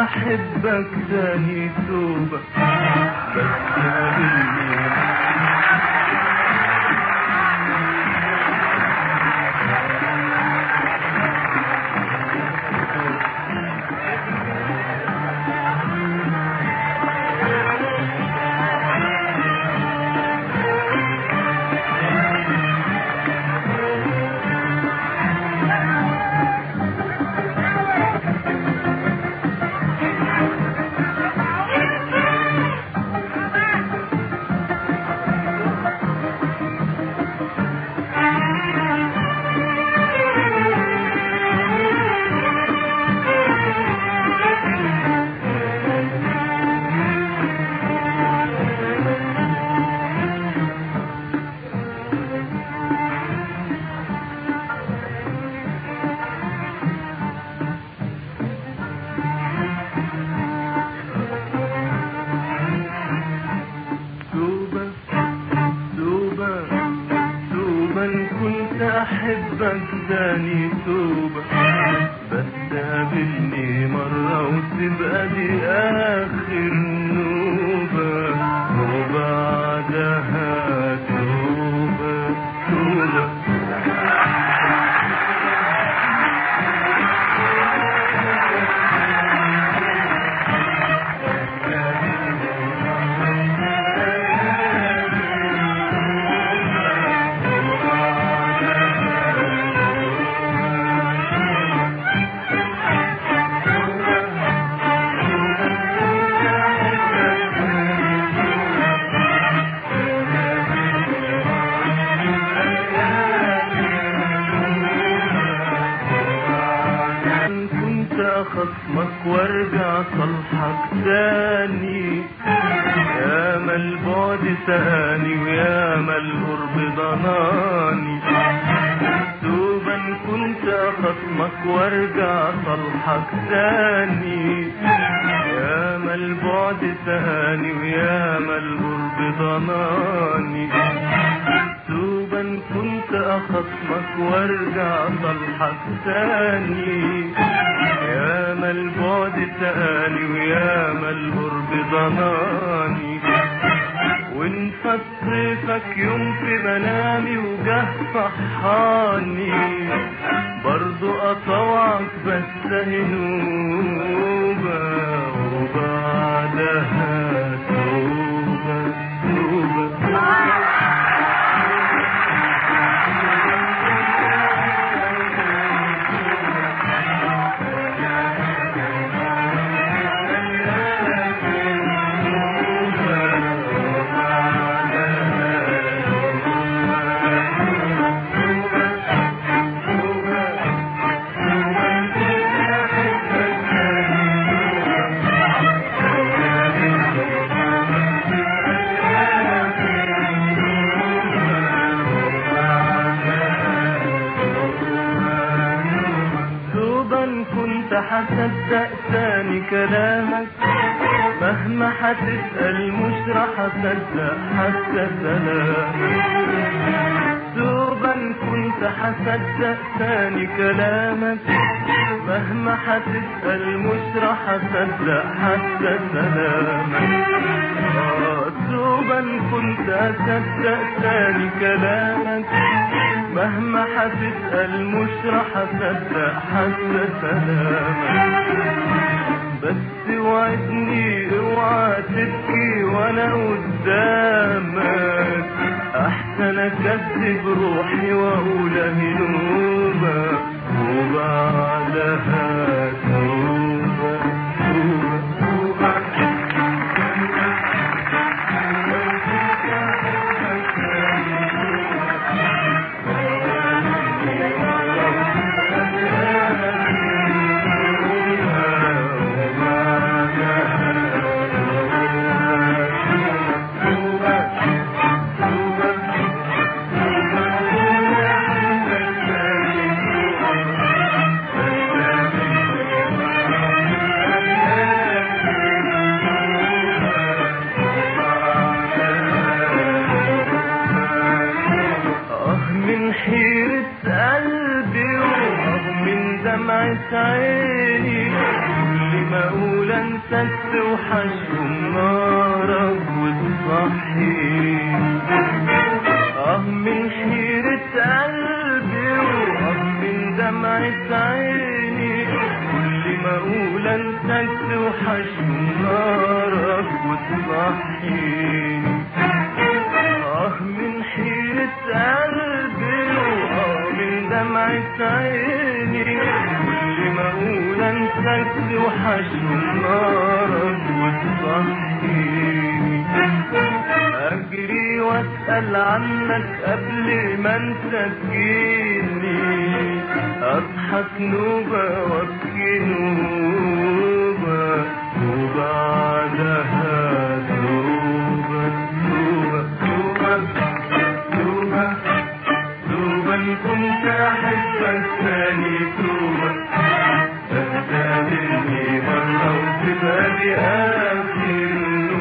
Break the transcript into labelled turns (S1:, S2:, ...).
S1: احبك تاني توبة بس قابلني توبة توبة توبة إن كنت أحبك تاني توبة بس قابلني مرة وتبقى دي آخر نوبة وبعدها توبة توبة إن كنت أخصمك وارجع صلحك تاني يا ما البعد سهاني ويا ما القرب ضناني توبا إن كنت أخصمك وارجع صلحك تاني يا ما البعد سهاني ويا ما القرب ضناني توبا إن كنت أخصمك وارجع صلحك تاني يا ما البعد سألي ويا ما القرب ضناني وان فات صيفك يوم في منامي وجه صحاني برضو اطوعك بس هنوبة وبعدها توبة توبة دوبا كنت هصدق تاني كلامك مهما هتسأل مش راح اصدق حتى سلامك دوبا كنت هصدق تاني كلامك مهما هتسأل مش راح اصدق حتى سلامك آه، دوبا كنت اصدق تاني كلامك مهما هتسأل مش راح اصدق حتى سلامك بس وعدني اوعى تبكي وانا قدامك احسن اكذب روحي واقول هنوبة وبعدها توبة توبة توبة آه من حيرة قلبي وآه من دمعة عيني كل ما أقول انساك توحشهم نارك وتصحيني اه من حيرة قلبي واه من دمعة عيني كل ما اقول انساك توحشهم نارك وتصحيني اه من حيرة قلبي واه من دمعة عيني كل ما اقول انساك توحشهم نارك وتصحيني اجري واسأل عنك قبل ما انت تجيني اضحك نوبة وابكي نوبة وبعدها توبة توبة توبة توبة توبة إن كنت احبك تاني توبة تهدى مني مرة وتبقى لي اخر